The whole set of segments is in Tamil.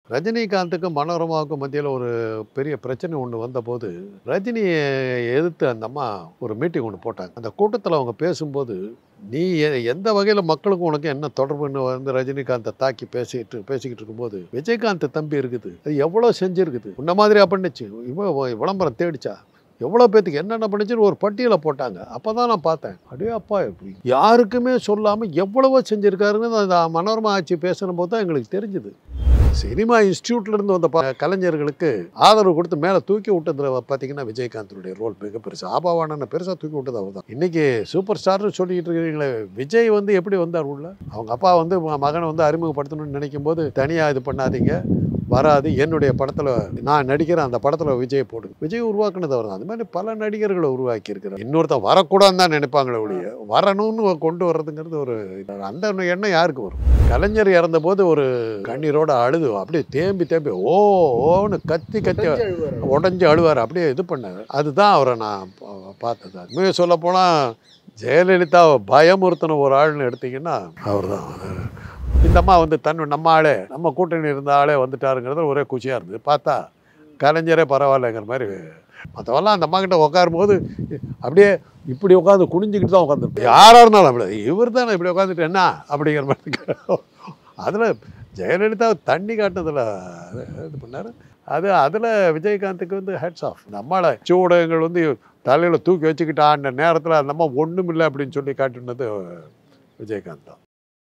ரஜினிகாந்துக்கும் மனோரமாவுக்கும் மத்தியில் ஒரு பெரிய பிரச்சனை ஒன்று வந்தபோது ரஜினியை எதிர்த்து அந்த அம்மா ஒரு மீட்டிங் ஒன்று போட்டாங்க அந்த கூட்டத்தில் அவங்க பேசும்போது நீ எ- எந்த வகையில் மக்களுக்கும் உனக்கு என்ன தொடர்புன்னு வந்து ரஜினிகாந்தை தாக்கி பேசிட்டு பேசிக்கிட்டு இருக்கும்போது விஜயகாந்த் தம்பி இருக்குது அது எவ்வளோ செஞ்சிருக்குது உன்ன மாதிரியா பண்ணுச்சு இவ விளம்பரம் தேடிச்சா எவ்வளோ பேத்துக்கு என்னென்ன பண்ணுச்சுன்னு ஒரு பட்டியலை போட்டாங்க அப்போ தான் நான் பார்த்தேன் அடே அப்பா இப்படி யாருக்குமே சொல்லாமல் எவ்வளவோ செஞ்சுருக்காருன்னு அந்த மனோரமா ஆட்சி பேசுன போது தான் எங்களுக்கு தெரிஞ்சுது சினிமா இன்ஸ்டியூட்ல இருந்து வந்த ப- கலைஞர்களுக்கு ஆதரவு கொடுத்து மேலே தூக்கி விட்டதுல பார்த்தீங்கன்னா விஜயகாந்தனுடைய ரோல் மிக பெருசு ஆபாவானனை பெருசாக தூக்கி விட்டது அவர் தான் இன்னைக்கு சூப்பர் ஸ்டார்னு சொல்லிட்டு இருக்கிறீங்களே விஜய் வந்து எப்படி வந்தார் உள்ள அவங்க அப்பா வந்து ம- மகனை வந்து அறிமுகப்படுத்தணும்னு நினைக்கும் போது தனியாக இது பண்ணாதீங்க வராது என்னுடைய படத்தில் நான் நடிக்கிறேன் அந்த படத்தில் விஜய் போடுங்க விஜய் உருவாக்குனது அவர் தான் அது மாதிரி பல நடிகர்களை உருவாக்கி இருக்கிறார் இன்னொருத்தன் வரக்கூடாதுன்னு தான் நினைப்பாங்களே ஒழிய வரணும்னு கொண்டு வர்றதுங்கிறது ஒரு அந்த எண்ணம் யாருக்கு வரும் கலைஞர் இறந்தபோது ஒரு கண்ணீரோட அழுது அப்படியே தேம்பி தேம்பி ஓ ஓன்னு கத்தி கத்தி உடஞ்சி அழுவார் அப்படியே இது பண்ணார் அதுதான் அவரை நான் பா- பார்த்தது உண்மையை சொல்ல போனால் ஜெயலலிதாவை பயமுறுத்தின ஒரு ஆள்னு எடுத்தீங்கன்னா அவர் தான் இந்த அம்மா வந்து தன் நம்ம ஆளே நம்ம கூட்டணி இருந்த ஆளே வந்துட்டாருங்கிறது ஒரே குச்சியாக இருந்தது பார்த்தா கலைஞரே பரவாயில்லைங்கிற மாதிரி மற்றவெல்லாம் அந்த அம்மா கிட்ட உட்காரும்போது அப்படியே இப்படி உட்காந்து குனிஞ்சிக்கிட்டு தான் உட்காந்துருப்பேன் யாராக இருந்தாலும் அப்படி இவர் தானே இப்படி உட்காந்துட்டு என்ன அப்படிங்கிற மாதிரி அதில் ஜெயலலிதா தண்ணி காட்டுனதில் இது பண்ணார் அது அதில் விஜயகாந்துக்கு வந்து ஹெட்ஸ் ஆஃப் நம்மளை ஊடகங்கள் வந்து தலையில் தூக்கி வச்சுக்கிட்டான்ற நேரத்தில் அந்த அம்மா ஒன்றும் இல்லை அப்படின்னு சொல்லி காட்டினது விஜயகாந்த் தான்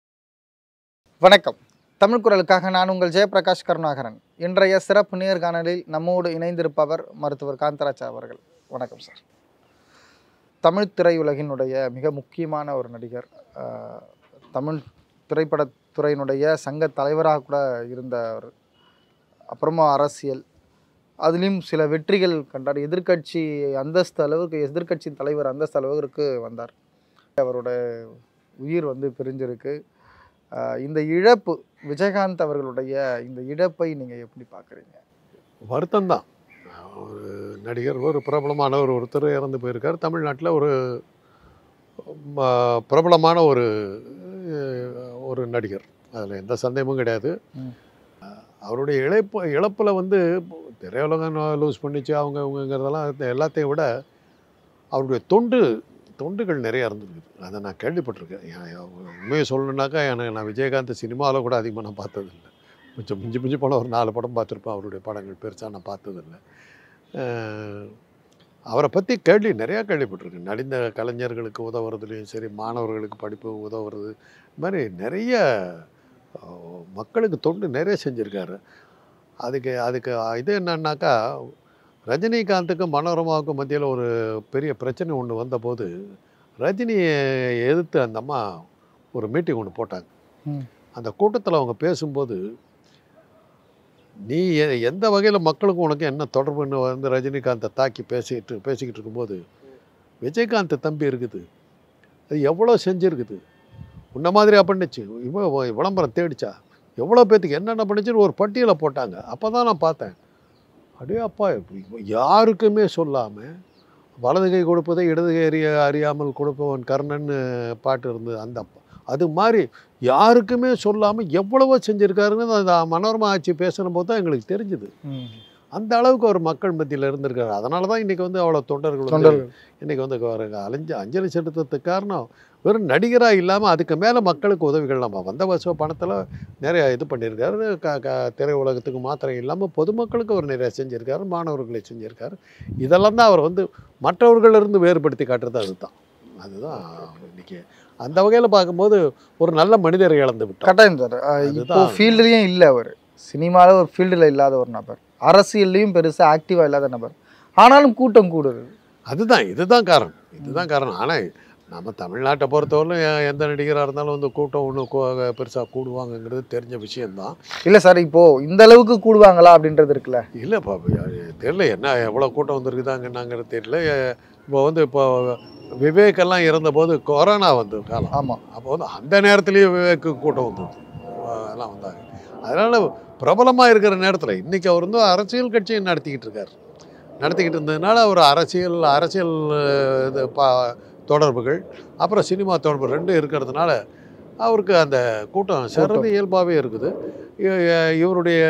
வணக்கம் தமிழ் குரலுக்காக நான் உங்கள் ஜெயபிரகாஷ் கருணாகரன் இன்றைய சிறப்பு நேர்காணலில் நம்மோடு இணைந்திருப்பவர் மருத்துவர் காந்தராஜா அவர்கள் வணக்கம் சார் தமிழ் திரையுலகினுடைய மிக முக்கியமான ஒரு நடிகர் ஆஹ், தமிழ் திரைப்படத்துறையினுடைய சங்க தலைவராக கூட இருந்தவர் அப்புறமா அரசியல் அதுலேயும் சில வெற்றிகள் கண்டார் எதிர்க்கட்சி அந்தஸ்து அளவுக்கு எதிர்க்கட்சி தலைவர் அந்தஸ்து அளவுக்கு வந்தார் அவரோட உயிர் வந்து பிரிஞ்சிருக்கு ஆஹ் இந்த இழப்பு விஜயகாந்த் அவர்களுடைய இந்த இழப்பை நீங்கள் எப்படி பார்க்குறீங்க வருத்தம் தான் ஒரு நடிகர் ஒரு பிரபலமானவர் ஒருத்தர் இறந்து போயிருக்கார் தமிழ்நாட்டில் ஒரு ம- பிரபலமான ஒரு அஹ், ஒரு நடிகர் அதில் எந்த சந்தேகமும் கிடையாது ம். அவருடைய இழப்பு இழப்பில் வந்து திரையுலகம் லூஸ் பண்ணிச்சு அவங்க அவங்கங்கிறதெல்லாம் இது எல்லாத்தையும் விட அவருடைய தொண்டு தொண்டுகள் நிறைய இருந்திருக்குது அதை நான் கேள்விப்பட்டிருக்கேன் ஏன் உண்மையை சொல்லணுன்னாக்கா எனக்கு நான் விஜயகாந்த் சினிமாவில் கூட அதிகமாக நான் பார்த்ததில்லை கொஞ்சம் மிஞ்சி மிஞ்சி போனால் ஒரு நாலு படம் பார்த்துருப்பேன் அவருடைய படங்கள் பெருசாக நான் பார்த்ததில்லை அஹ் அவரை பற்றி கேள்வி நிறையா கேள்விப்பட்டிருக்கேன் நடிந்த கலைஞர்களுக்கு உதவுறதுலையும் சரி மாணவர்களுக்கு படிப்பு உதவுறது இது மாதிரி நிறைய அஹ், மக்களுக்கு தொண்டு நிறைய செஞ்சுருக்காரு அதுக்கு அதுக்கு இது என்னன்னாக்கா ரஜினிகாந்துக்கும் மனோரமாவுக்கும் மத்தியில் ஒரு பெரிய பிரச்சனை ஒன்று வந்தபோது ரஜினியை எதிர்த்து அந்த அம்மா ஒரு மீட்டிங் ஒன்று போட்டாங்க ம். அந்த கூட்டத்தில் அவங்க பேசும்போது நீ எ- எந்த வகையில் மக்களுக்கும் உனக்கு என்ன தொடர்புன்னு வந்து ரஜினிகாந்தை தாக்கி பேசிட்டு பேசிக்கிட்டு இருக்கும்போது விஜயகாந்த் தம்பி இருக்குது அது எவ்வளோ செஞ்சுருக்குது உன்ன மாதிரியா பண்ணுச்சு இவ இவ- விளம்பரம் தேடிச்சா எவ்வளோ பேத்துக்கு என்னென்ன பண்ணுச்சுன்னு ஒரு பட்டியலை போட்டாங்க அப்போ தான் நான் பார்த்தேன் அடே அப்பா இப்படி யாருக்குமே சொல்லாமல் வலது கை கொடுப்பதை இடது கை அறிய அறியாமல் கொடுப்பவன் கர்ணன்னு பாட்டு இருந்தது அந்த அப்பா அது மாதிரி யாருக்குமே சொல்லாமல் எவ்வளவோ செஞ்சுருக்காருன்னு அந்த மனோரமா ஆட்சி பேசுன போது தான் எங்களுக்கு தெரிஞ்சுது அந்த அளவுக்கு அவர் மக்கள் மத்தியில் இருந்திருக்காரு அதனால தான் இன்றைக்கி வந்து அவ்வளோ தொண்டர்கள் வந்து தொண்டர்கள் இன்றைக்கி வந்து ஒரு அலைஞ்சு அஞ்சலி செலுத்துறதுக்கு காரணம் வெறும் நடிகராக இல்லாமல் அதுக்கு மேலே மக்களுக்கு உதவிகள் நம்ம வந்த வருஷ பணத்தில் நிறைய இது பண்ணியிருக்காரு க க திரை உலகத்துக்கு மாத்திரம் இல்லாமல் பொதுமக்களுக்கு அவர் நிறைய செஞ்சுருக்காரு மாணவர்களை செஞ்சுருக்காரு இதெல்லாம் தான் அவர் வந்து மற்றவர்களிலிருந்து வேறுபடுத்தி காட்டுறது அதுதான் அதுதான் இன்னைக்கு அந்த வகையில் பார்க்கும்போது ஒரு நல்ல மனிதரை இழந்து விட்டோம் கட்டாயம் சார் ஆஹ் இப்போ அதுதான். ஃபீல்டுலேயும் இல்லை அவர் சினிமாவில் ஒரு ஃபீல்டில் இல்லாத ஒரு நபர் அரசியல்லையும் பெருசாக ஆக்டிவாக இல்லாத நபர் ஆனாலும் கூட்டம் கூடுது அதுதான் இதுதான் காரணம் இதுதான் காரணம் ஆனால் நம்ம தமிழ்நாட்டை பொறுத்தவரையிலும் எ- எந்த நடிகராக இருந்தாலும் வந்து கூட்டம் ஒன்று பெருசாக கூடுவாங்கங்கிறது தெரிஞ்ச விஷயம்தான் இல்லை சார் இப்போ இந்த அளவுக்கு கூடுவாங்களா அப்படின்றது இருக்குல்ல இல்லைப்பா தெரியல என்ன எவ்வளோ கூட்டம் வந்திருக்குதாங்கன்னாங்கிறது தெரியல எ- இப்போ வந்து இப்போ விவேக்கெல்லாம் இருந்தபோது கொரோனா வந்து காலம் ஆமாம் அப்போ வந்து அந்த நேரத்துலேயே விவேக்கு கூட்டம் வந்தது அதெல்லாம் வந்தாங்க அதனால் பிரபலமாக இருக்கிற நேரத்தில் இன்றைக்கி அவர் வந்து அரசியல் கட்சியை நடத்திக்கிட்டு இருக்கார் நடத்திக்கிட்டு இருந்ததுனால அவர் அரசியல் அரசியல் அஹ், இது பா தொடர்புகள் அப்புறம் சினிமா தொடர்பு ரெண்டும் இருக்கிறதுனால அவருக்கு அந்த கூட்டம் சேர்றது இயல்பாகவே இருக்குது இ- இ- இவருடைய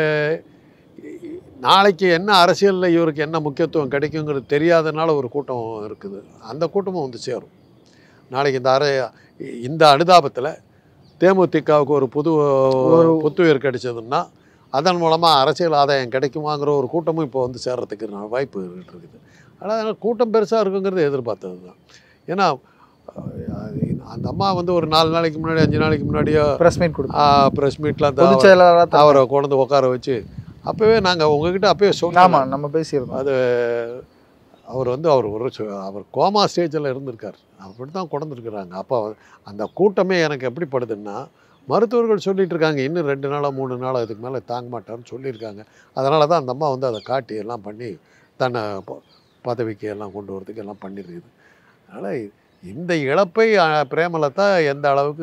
நாளைக்கு என்ன அரசியலில் இவருக்கு என்ன முக்கியத்துவம் கிடைக்குங்கிறது தெரியாதனால ஒரு கூட்டம் இருக்குது அந்த கூட்டமும் வந்து சேரும் நாளைக்கு இந்த அரை இந்த அனுதாபத்தில் தேமுதிகவுக்கு ஒரு புது ஒரு- புத்துயிர் கிடைச்சதுன்னா அதன் மூலமாக அரசியல் ஆதாயம் கிடைக்குமாங்கிற ஒரு கூட்டமும் இப்போ வந்து சேர்றதுக்கு நா- வாய்ப்பு இருக்குது ஆனால் கூட்டம் பெருசாக இருக்குங்கிறது எதிர்பார்த்தது தான் ஏன்னா அஹ், அந்த அம்மா வந்து ஒரு நாலு நாளைக்கு முன்னாடி அஞ்சு நாளைக்கு முன்னாடியோ பிரஸ் மீட் கொடுத்து ப்ரெஸ் மீட்டில் அந்த பொதுச் செயலாளராக அவரை கொண்டு உட்கார வச்சு அப்போவே நாங்கள் உங்ககிட்ட அப்போவே ஆமா சொன்னோம் நம்ம பேசியிருந்தோம் அது அவர் வந்து அவர் ஒரு சொ- அவர் கோமா ஸ்டேஜில் இருந்திருக்கார் அப்படி தான் கொண்டிருக்கிறாங்க அப்போ அந்த கூட்டமே எனக்கு எப்படி படுதுன்னா மருத்துவர்கள் சொல்லிட்டு இருக்காங்க இன்னும் ரெண்டு நாளா மூணு நாளா இதுக்கு மேலே தாங்க மாட்டார்னு சொல்லியிருக்காங்க அதனால தான் அந்த அம்மா வந்து அதை காட்டி எல்லாம் பண்ணி தன்னை ப- பதவிக்கு எல்லாம் கொண்டு வரதுக்கு எல்லாம் பண்ணிருக்குது அதனால் இந்த இழப்பை அஹ், பிரேமலதா எந்த அளவுக்கு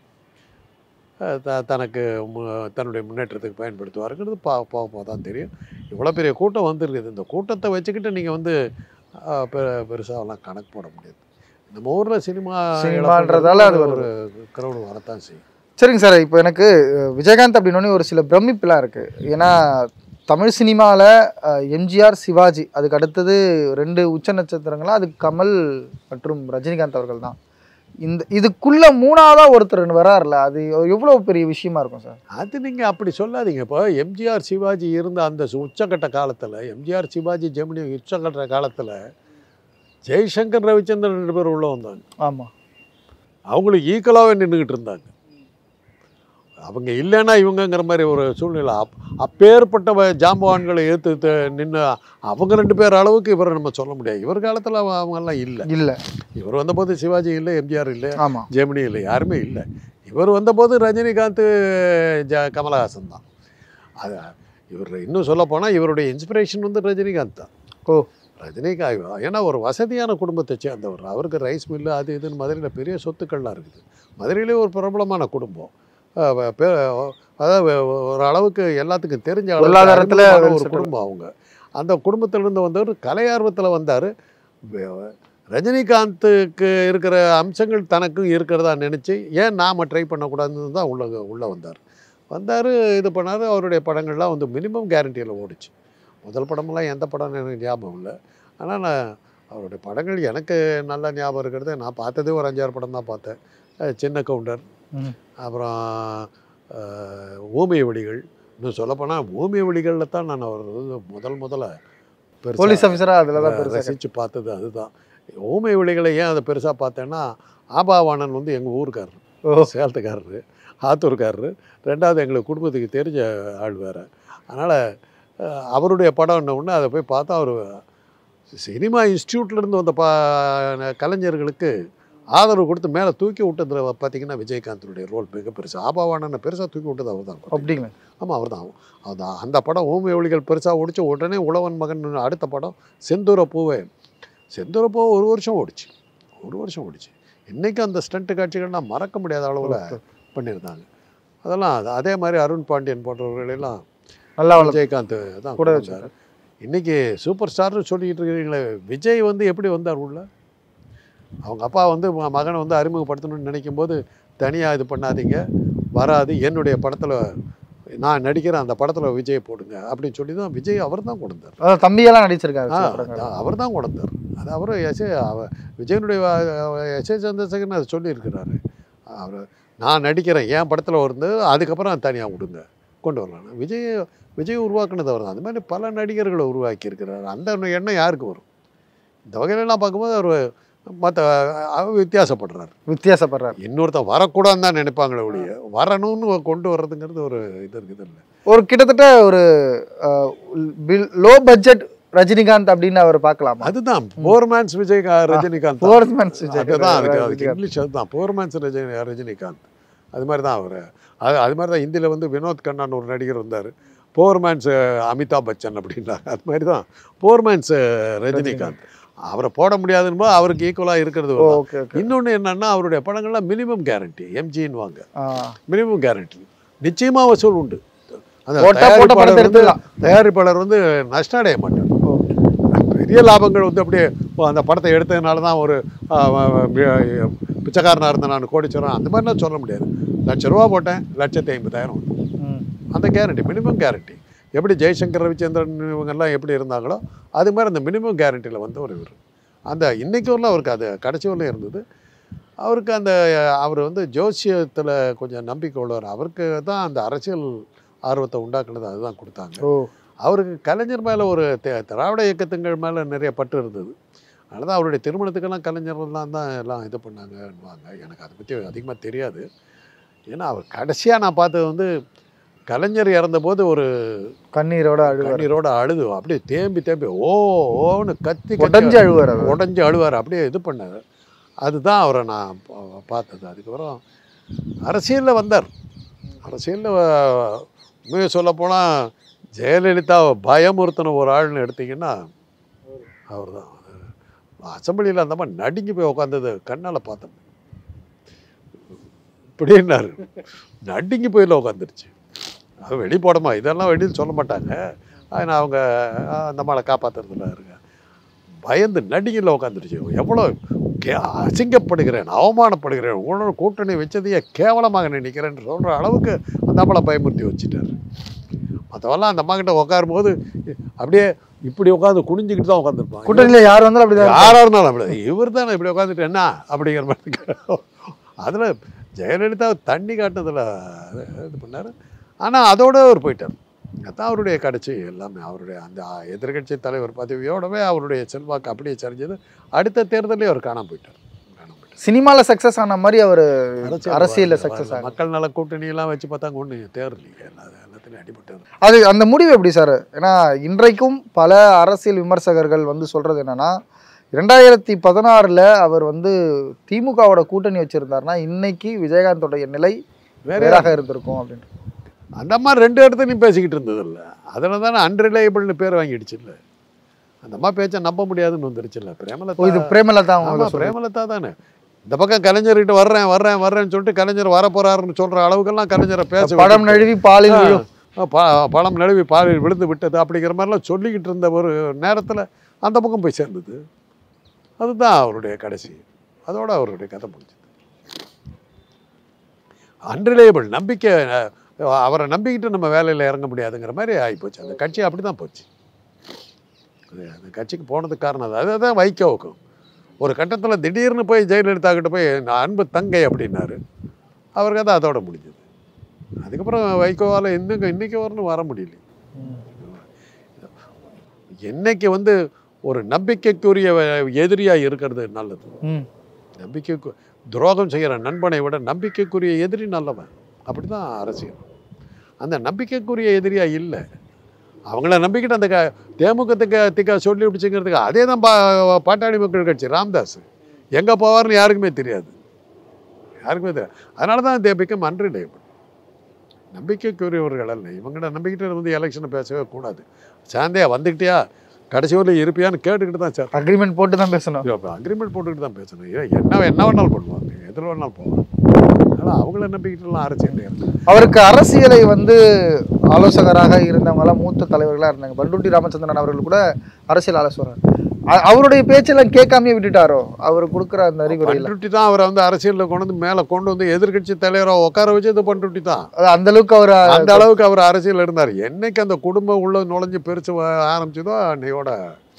அஹ், த தனக்கு மு- தன்னுடைய முன்னேற்றத்துக்கு பயன்படுத்துவாருங்கிறது பா போக போக தான் தெரியும் இவ்வளோ பெரிய கூட்டம் வந்திருக்குது இந்த கூட்டத்தை வச்சுக்கிட்டு நீங்கள் வந்து அஹ், பெ பெருசாகலாம் கணக்கு போட முடியாது நம்ம ஊரில் சினிமா சினிமான்றதால அது இழப்புங்கிறது ஒரு க்ரௌடு வரத்தான் செய்யும் சரிங்க சார் இப்போ எனக்கு அஹ், விஜயகாந்த் அப்படின்னோடனே ஒரு சில பிரமிப்புலாம் இருக்கு ஏன்னா தமிழ் சினிமாவில் எம்ஜிஆர் சிவாஜி அதுக்கு அடுத்தது ரெண்டு உச்ச நட்சத்திரங்களா அது கமல் மற்றும் ரஜினிகாந்த் அவர்கள் தான் இந்த இதுக்குள்ள மூணாவதா ஒருத்தர் வராருல அது எவ்வளோ பெரிய விஷயமா இருக்கும் சார் அது நீங்கள் அப்படி சொல்லாதீங்க இப்போ எம்ஜிஆர் சிவாஜி இருந்த அந்த சு- உச்சக்கட்ட காலத்தில் எம்ஜிஆர் சிவாஜி ஜெமினி உச்சக்கட்ட காலத்தில் ஜெய்சங்கர் ரவிச்சந்திரன் ரெண்டு பேரும் உள்ள வந்தாங்க ஆமாம் அவங்களுக்கு ஈக்குவலாகவே நின்றுக்கிட்டு இருந்தாங்க அவங்க இல்லைன்னா இவங்கங்கிற மாதிரி ஒரு சூழ்நிலை அப் அப்பேற்பட்ட வ- ஜாம்பவான்களை ஏற்று நின்று அவங்க ரெண்டு பேர் அளவுக்கு இவரை நம்ம சொல்ல முடியாது இவர் காலத்தில் அவங்கெல்லாம் இல்லை இல்லை இவர் வந்தபோது சிவாஜி இல்லை எம்ஜிஆர் இல்லை ஆமாம் ஜெமினி இல்லை யாருமே இல்லை இவர் வந்தபோது ரஜினிகாந்த் ஜ கமலஹாசன் தான் அது இவர் இன்னும் சொல்ல போனால் இவருடைய இன்ஸ்பிரேஷன் வந்து ரஜினிகாந்த் தான் ஓ. ரஜினிகாந்த் ஏன்னா ஒரு வசதியான குடும்பத்தை சேர்ந்தவர் அவருக்கு ரைஸ் மில்லு அது இதுன்னு மதுரையில் பெரிய சொத்துக்கள்லாம் இருக்குது மதுரையிலே ஒரு பிரபலமான குடும்பம் அஹ் வ- பே- அதாவது வ- ஒரு அளவுக்கு எல்லாத்துக்கும் தெரிஞ்ச அளவுக்கு பொருளாதாரத்துல அறிமுகமான well ஒரு settled. குடும்பம் அவங்க அந்த குடும்பத்திலிருந்து வந்தவர் கலையார்வத்தில் வந்தார் ரஜினிகாந்துக்கு இருக்கிற அம்சங்கள் தனக்கும் இருக்கிறதா நினச்சி ஏன் நாம் ட்ரை பண்ணக்கூடாதுன்னு தான் உள்ள உள்ளே வந்தார் வந்தார் இது பண்ணார் அவருடைய படங்கள்லாம் வந்து மினிமம் கேரண்டியில் ஓடிச்சு முதல் படமெல்லாம் எந்த படம்னு எனக்கு ஞாபகம் இல்லை ஆனால் நான் அவருடைய படங்கள் எனக்கு நல்ல ஞாபகம் இருக்கிறது நான் பார்த்ததே ஒரு அஞ்சாறு படம் தான் பார்த்தேன் அஹ் சின்ன கவுண்டர் ம். அப்புறம் அஹ், ஊமை வழிகள் இன்னும் சொல்லப்போனால் ஊமை வழிகளில் தான் நான் அவர் வந்து முதல் முதல்ல பெருசா போலீஸ் ஆஃபீஸராக அதில் தான் பெருசாக ரசித்து பார்த்தது அதுதான் ஊமை விழிகளை ஏன் அதை பெருசாக பார்த்தேன்னா ஆபாவாணன் வந்து எங்கள் ஊருக்காரர் ஓ சேலத்துக்காரரு ஆத்தூர்காரரு ரெண்டாவது எங்களுக்கு குடும்பத்துக்கு தெரிஞ்ச ஆள் வேறு அதனால் அவருடைய படம்ன உடனே அதை போய் பார்த்தா அவர் சினிமா இன்ஸ்டியூட்லேருந்து வந்த பா கலைஞர்களுக்கு ஆதரவு கொடுத்து மேலே தூக்கி விட்டதில் பார்த்தீங்கன்னா விஜயகாந்தனுடைய ரோல் மிக பெருசு ஆபாவாணனை பெருசாக தூக்கி விட்டது அவர் தான் அப்படிங்களா ஆமாம் அவர் தான் அந்த அந்த படம் ஓமிய ஒளிகள் பெருசாக ஓடிச்சு உடனே உழவன் மகன் அடுத்த படம் செந்தூர பூவே செந்தூர பூவை ஒரு வருஷம் ஓடிச்சு ஒரு வருஷம் ஓடிச்சு இன்றைக்கும் அந்த ஸ்டண்ட் காட்சிகள்லாம் மறக்க முடியாத அளவில் பண்ணியிருந்தாங்க அதெல்லாம் அது- அதே மாதிரி அருண் பாண்டியன் போன்றவர்களெல்லாம் நல்லா வளர்த்து விஜயகாந்த் தான் கூட கூட வந்தார் இன்னைக்கு சூப்பர் ஸ்டார்னு சொல்லிக்கிட்டு இருக்கிறீங்களே விஜய் வந்து எப்படி வந்தார் உள்ள அவங்க அப்பா வந்து ம- மகனை வந்து அறிமுகப்படுத்தணும்னு நினைக்கும் போது தனியாக இது பண்ணாதீங்க வராது என்னுடைய படத்தில் நான் நடிக்கிறேன் அந்த படத்தில் விஜய் போடுங்க அப்படின்னு சொல்லி தான் விஜய் அவர் தான் கொடுத்தார் அதாவது தம்பியெல்லாம் நடிச்சிருக்காரு சில படங்கள்ல. அவர் தான் கொடுத்தார் அது அவர் எஸ் அவ விஜயனுடைய எஸ் ஏ சந்திரசேகரன் அதை சொல்லியிருக்கிறாரு அவர் நான் நடிக்கிறேன் என் படத்தில் வந்து அதுக்கப்புறம் தனியாக விடுங்க கொண்டு வரலாம் விஜய் விஜய் உருவாக்குனது அவர் தான் அந்த மாதிரி பல நடிகர்களை உருவாக்கி இருக்கிறார் அந்த எண்ணம் யாருக்கு வரும் இந்த வகையிலலாம் பார்க்கும்போது அவர் மற்ற வித்தியாசப்படுறார் வித்தியாசப்படுறாரு இன்னொருத்தன் வரக்கூடாதுன்னு தான் நினைப்பாங்களே ஒழிய வரணும்னு கொண்டு வர்றதுங்கிறது ஒரு இது இருக்குது இல்லை ஒரு கிட்டத்தட்ட ஒரு லோ பட்ஜெட் ரஜினிகாந்த் அப்படின்னு அவர் பார்க்கலாமா அதுதான் போர்மேன்ஸ் விஜய் ரஜினிகாந்த் தான். போர்மேன்ஸ் அதுதான் அதுக்கு அதுக்கு இங்கிலீஷ் அதுதான் போர்மேன்ஸ் ரஜினி ரஜினிகாந்த் அது மாதிரி தான் அவர் அது அது மாதிரி தான் ஹிந்தியில் வந்து வினோத் கண்ணான்னு ஒரு நடிகர் வந்தார் போர்மேன்ஸ் அமிதாப் பச்சன் அப்படின்னாங்க அது மாதிரி தான் போர்மேன்ஸ் ரஜினிகாந்த் அவரை போட முடியாதுன்னு போது அவருக்கு ஈக்குவலாக இருக்கிறது ஒரு தான். ஓகே ஓகே இன்னொன்று என்னன்னா அவருடைய படங்கள்லாம் மினிமம் கேரண்டி எம்ஜின்னு வாங்க மினிமம் கேரண்டி நிச்சயமா வசூல் உண்டு அந்த போட்டா போட்ட தயாரிப்பாளர் படத்தை வந்து எடுத்துக்கலாம் தயாரிப்பாளர் வந்து நஷ்டம் அடைய மாட்டார் பெரிய லாபங்கள் வந்து அப்படியே ஓ, அந்த படத்தை எடுத்ததுனால தான் ஒரு ஆ, ஆ, ஆ, பிச்சைக்காரனாக இருந்த நான் கோடிச்சோரம் அந்த மாதிரிலாம் சொல்ல முடியாது லட்ச ரூபா போட்டேன் லட்சத்தி ஐம்பதாயிரம் வந்து ம். அந்த கேரண்டி மினிமம் கேரண்டி எப்படி ஜெய்சங்கர் ரவிச்சந்திரன் இவங்கெல்லாம் எப்படி இருந்தாங்களோ அது மாதிரி அந்த மினிமம் கேரண்டியில் வந்து ஒரு இவர் அந்த இன்னைக்கு வரல அவருக்கு அது கடைசி வரலும் இருந்தது அவருக்கு அந்த அவர் வந்து ஜோசியத்தில் கொஞ்சம் நம்பிக்கை உள்ளவர் அவருக்கு தான் அந்த அரசியல் ஆர்வத்தை உண்டாக்குனது அதுதான் கொடுத்தாங்க ஓ அவருக்கு கலைஞர் மேலே ஒரு தே- திராவிட இயக்கத்துங்கள் மேலே நிறைய பற்று இருந்தது அதனால தான் அவருடைய திருமணத்துக்கெல்லாம் கலைஞர்லாம் தான் எல்லாம் இது பண்ணாங்கன்னுவாங்க எனக்கு அதை பற்றி அதிகமாக தெரியாது ஏன்னா அவர் கடைசியாக நான் பார்த்தது வந்து கலைஞர் இறந்தபோது ஒரு கண்ணீரோட அழுவார் கண்ணீரோட அழுது அப்படியே தேம்பி தேம்பி ஓ ஓன்னு கத்தி உடஞ்சு அழுவார் அவர் உடஞ்சி அழுவார் அப்படியே இது பண்ணார் அதுதான் அவரை நான் பா- பார்த்தது அதுக்கப்புறம் அரசியலில் வந்தார் அரசியலில் உண்மையை சொல்லப்போனால் ஜெயலலிதாவை பயமுறுத்தின ஒரு ஆள்னு எடுத்தீங்கன்னா அவர் தான் அசம்பிளியில் அந்த மாதிரி நடுங்கி போய் உட்காந்தது கண்ணால் பார்த்தோம் இப்படின்னாரு நடுங்கி போயில உட்காந்துருச்சு அது வெளி போடமா இதெல்லாம் வெளியில் சொல்ல மாட்டாங்க ஆனால் அவங்க "ஆ, அந்த மாலை காப்பாற்றுறதுல இருங்க பயந்து நடிகையில் உட்காந்துருச்சு எவ்வளோ கே அசிங்கப்படுகிறேன் அவமானப்படுகிறேன் உங்களோட கூட்டணி வச்சதையே கேவலமாக நினைக்கிறேன்னு சொல்கிற அளவுக்கு அந்த அம்மாவை பயமுறுத்தி வச்சுட்டாரு மற்றவெல்லாம் அந்த அம்மா கிட்ட உட்காரும் போது அப்படியே இப்படி உட்காந்து குனிஞ்சுக்கிட்டு தான் உட்காந்துருப்பாங்க கூட்டணியில யார் வந்தாலும் அப்படிதான் யாராக இருந்தாலும் அப்படி இவர் தானே இப்படி உட்காந்துட்டு என்ன அப்படிங்கிற மாதிரி அதில் ஜெயலலிதா தண்ணி காட்டுனதில் இது பண்ணார் ஆனால் அதோட அவர் போயிட்டார் அதான் அவருடைய கடைசி எல்லாமே அவருடைய அந்த எதிர்க்கட்சி தலைவர் பதவியோடவே அவருடைய செல்வாக்கு அப்படியே சரிஞ்சது அடுத்த தேர்தலே அவர் காணாம போயிட்டார் காணாம போயிட்டார் சினிமால சக்சஸ் ஆன மாதிரி அவர் அரசியல் அரசியல்ல வரல, சக்சஸ் வரல. ஆகும் மக்கள் நல கூட்டணி எல்லாம் வச்சு பார்த்தாங்க ஒன்று தேர்தலையே எல்லா எல்லாத்துலையும் அடிபட்டார் அது அந்த முடிவு எப்படி சார் ஏன்னா இன்றைக்கும் பல அரசியல் விமர்சகர்கள் வந்து சொல்றது என்னன்னா ரெண்டாயிரத்தி பதினாறுல அவர் வந்து திமுகவோட கூட்டணி வச்சிருந்தாருன்னா இன்னைக்கு விஜயகாந்தோடைய நிலை வேற வேறாக இருந்திருக்கும் அப்படின்னு அந்த அம்மா ரெண்டு இடத்துலையும் பேசிக்கிட்டு இருந்ததில்ல அதில் தானே அன்ரிலையபிள்னு பேர் வாங்கிடுச்சு இல்லை அந்த அம்மா பேச்சை நம்ப முடியாதுன்னு வந்துருச்சுல்ல ஓ, இது பிரேமலதா பிரேமலதா ஆமா அவங்க சொல்றேன் பிரேமலதா தானே இந்த பக்கம் கலைஞர்கிட்ட வர்றேன் வர்றேன் வர்றேன்னு சொல்லிட்டு கலைஞர் வர போறாருன்னு சொல்ற அளவுக்கெல்லாம் கலைஞரை பேச படம் விட்டுட்டு, நழுவி பாலில் ஆ, விழும் ப- பழம் நழுவி பாலில் விழுந்து விட்டது அப்படிங்கிற மாதிரிலாம் சொல்லிக்கிட்டு இருந்த ஒரு நேரத்தில் அந்த பக்கம் போய் சேர்ந்தது அதுதான் அவருடைய கடைசி அதோட அவருடைய கதை முடிஞ்சது அன்ரிலேபிள் நம்பிக்கை அஹ், அவரை நம்பிக்கிட்டு நம்ம வேலையில் இறங்க முடியாதுங்கிற மாதிரி ஆகிப்போச்சு அந்த கட்சி அப்படி தான் போச்சு அது அந்த கட்சிக்கு போனதுக்கு காரணம் அது அதுதான் வைகோவுக்கும் ஒரு கட்டத்தில் திடீர்னு போய் ஜெயலலிதா கிட்ட போய் நான் அன்பு தங்கை அப்படின்னாரு அவருக்கு அது அதோட முடிஞ்சது அதுக்கப்புறம் வைகோவால் இன்னும் இன்னைக்கு வரணும் வர முடியல என்னைக்கு வந்து ஒரு நம்பிக்கைக்குரிய எதிரியாக இருக்கிறது நல்லது ம். நம்பிக்கைக்கு துரோகம் செய்கிற நண்பனை விட நம்பிக்கைக்குரிய எதிரி நல்லவன் அப்படி தான் அரசியல் அந்த நம்பிக்கைக்குரிய எதிரியாக இல்லை அவங்கள நம்பிக்கிட்டு அந்த க தேமுகத்துக்கு திக்க சொல்லி பிடிச்சிங்கிறதுக்கு அதே தான் பா பாட்டாளி மக்கள் கட்சி ராம்தாஸ் எங்கே போவார்னு யாருக்குமே தெரியாது யாருக்குமே தெரியாது அதனால தான் தே பிகம் அன்ரிலேபிள் நம்பிக்கைக்குரியவர்கள் அல்ல இவங்கள்ட்ட நம்பிக்கிட்டு வந்து எலெக்ஷனை பேசவே கூடாது சாந்தியா வந்துக்கிட்டியா கடைசி வரல இருப்பியான்னு கேட்டுக்கிட்டு தான் சார் அக்ரிமெண்ட் போட்டு தான் பேசணும் அக்ரிமெண்ட் போட்டுக்கிட்டு தான் பேசணும் ஏன் என்ன என்ன வேணாலும் பண்ணுவாங்க எதில் வேணாலும் போவாங்க அதனால் அவங்கள நம்பிக்கிட்டுலாம் அரசியல் இருக்கு அவருக்கு அரசியலை வந்து ஆலோசகராக இருந்தவங்க எல்லாம் மூத்த தலைவர்களா இருந்தாங்க பண்டுட்டி ராமச்சந்திரன் அவர்கள் கூட அரசியல் ஆலோசகர் அ- அவருடைய பேச்செல்லாம் கேட்காமயே விட்டுட்டாரோ அவர் கொடுக்குற அந்த அறிகுறியில பண்ருட்டி தான் அவரை வந்து அரசியலில் கொண்டு வந்து மேலே கொண்டு வந்து எதிர்க்கட்சி தலைவராக உட்கார வச்சது பண்ருட்டி தான் அது அந்த அளவுக்கு அவர் அந்த அளவுக்கு அவர் அரசியல் இருந்தார் என்னைக்கு அந்த குடும்பம் உள்ள நுழைஞ்சு பெருசு வ- ஆரம்பிச்சதோ அன்னையோட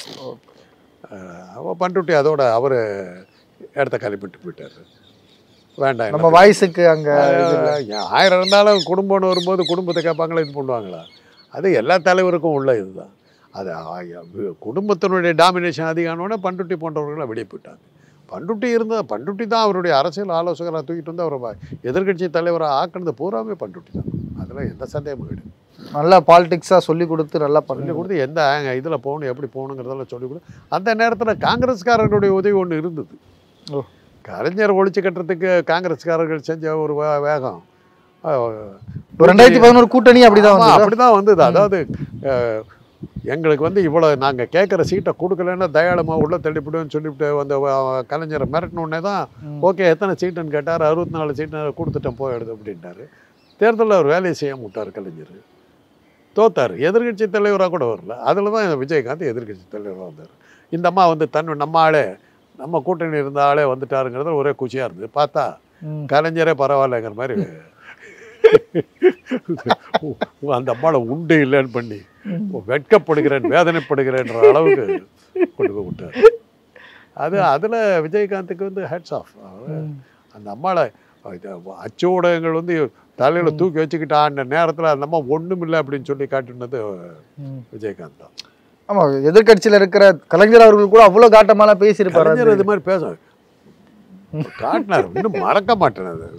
அஹ், பண்ருட்டி அதோட அவர் இடத்த கழிப்பிட்டு போயிட்டார் வேண்டாம் நம்ம வாய்ஸுக்கு அங்க இது இல்ல. அஹ், ஆயிரம் இருந்தாலும் குடும்பம்னு வரும்போது குடும்பத்தை கேட்பாங்களா இது பண்ணுவாங்களா அது எல்லா தலைவருக்கும் உள்ள இதுதான் அது ஆ- வி- குடும்பத்தினுடைய டாமினேஷன் அதிகமானோடனே பண்ருட்டி போன்றவர்களை வெளியே போயிட்டாங்க பண்ருட்டி இருந்தால் பண்ருட்டி தான் அவருடைய அரசியல் ஆலோசகராக தூக்கிட்டு வந்து அவரை எதிர்க்கட்சி தலைவராக ஆக்குனது பூராமே பண்ருட்டி தான் அதில் எந்த சந்தேகமும் கிடையாது நல்லா பாலிடிக்ஸா சொல்லி கொடுத்து நல்லா சொல்லி பண்ணி கொடுத்து எந்த இதில் போகணும் எப்படி போகணுங்கிறதெல்லாம் சொல்லி கொடு அந்த நேரத்தில் காங்கிரஸ்காரர்களுடைய உதவி ஒன்று இருந்தது ஓ. கலைஞர் ஒழிச்சு கட்டுறதுக்கு காங்கிரஸ்காரர்கள் செஞ்ச ஒரு வே- வேகம் அஹ், ஒரு ரெண்டாயிரத்தி பதினோரு கூட்டணி அப்படிதான் ஆமா, வந்து அப்படிதான் வந்தது ம். அதாவது அஹ், எங்களுக்கு வந்து இவ்வளோ நாங்கள் கேட்குற சீட்டை கொடுக்கலன்னா தயாளமாக உள்ள தள்ளிவிடுவேன்னு சொல்லிவிட்டு அந்த அஹ், கலைஞரை மிரட்டினோடனே தான் ஓகே எத்தனை சீட்டுன்னு கேட்டார் அறுபத்தி நாலு சீட்டு கொடுத்துட்டேன் போயிடுது அப்படின்ட்டாரு தேர்தலில் அவர் வேலையை செய்ய விட்டார் கலைஞர் தோத்தார் எதிர்க்கட்சி தலைவராக கூட வரல அதில் தான் விஜயகாந்த் எதிர்க்கட்சி தலைவராக வந்தார் இந்த அம்மா வந்து தன் நம்ம ஆளே நம்ம கூட்டணி இருந்த ஆளே வந்துட்டாருங்கிறது ஒரே குச்சியாக இருந்தது பார்த்தா ம். கலைஞரே பரவாயில்லைங்கிற மாதிரி அந்த அம்மாவை உண்டு இல்லைன்னு பண்ணி வெட்கப்படுகிறேன் வேதனைப்படுகிறேன்ற அளவுக்கு கொண்டு போய் விட்டார் அது அதில் விஜயகாந்துக்கு வந்து ஹேட்ஸ் ஆஃப் அந்த அம்மாவை இது அச்சு ஊடகங்கள் வந்து தலையில் தூக்கி வச்சுக்கிட்டான்ற நேரத்தில் அந்த அம்மா ஒன்றும் இல்லை அப்படின்னு சொல்லி காட்டினது ம். விஜயகாந்த் தான் ஆமா எதிர்க்கட்சியில இருக்கிற கலைஞர் அவர்கள் கூட அவ்வளவு காட்டமாலாம் பேசியிருப்பாரு கலைஞர் இது மாதிரி பேச காட்டினார் இன்னும் மறக்க மாட்டேன் அது